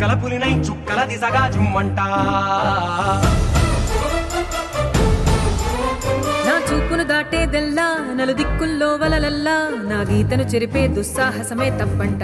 రెక్కల పులినై చుక్కల దిశగా జుమ్మంట నా చూపును దాటేదెల్లా నలు దిక్కుల్లో వలలల్లా నా గీతను చెరిపే దుస్సాహసమే తప్పంట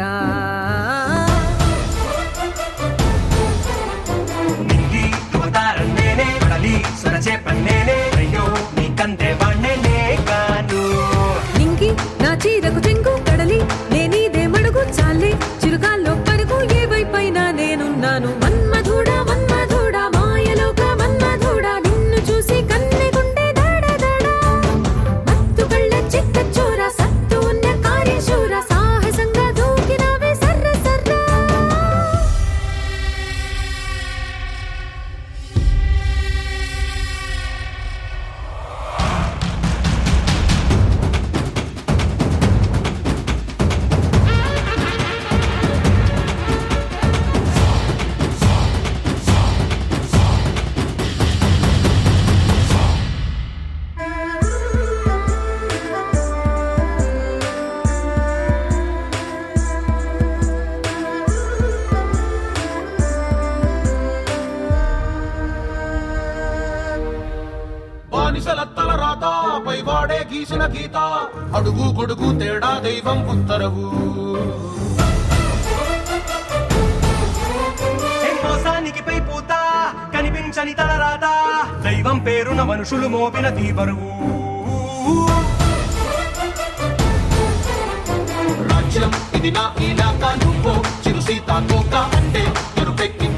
నింగి అవతారం నేనే కడలి సొరచే పన్నేనే అయ్యో నీ కందే వాణ్ణే కాను నింగి నా చీరకు చెంగు కడలి నేనీదే మడుగు చాలే చిరుగాల్లో పరుగు ఏ వైపైనా నేనున్నాను మన్మధుడా మన్మధుడా మాయలోక మన్మధుడా నిన్ను చూసి కన్నె గుండె దాడ దాడ మత్తు కళ్ళ చిక్క చోర సత్తు ఉన్న కార్యశూర సాహసంగా దూకినావే సర్ర సర్రా బానిసల తల రాత పై వాడే గీసిన గీత అడుగు గొడుగు తేడా దైవం ఉత్తరవు ఏ మోసానికి పై పూత కనిపించని తలరాత దైవం పేరున మనుషులు మోపిన తీబరువు రాజ్యం ఇది నా ఇలాకా నువ్వో చిరు సీతాకోక అంటే ఎరుపెక్కి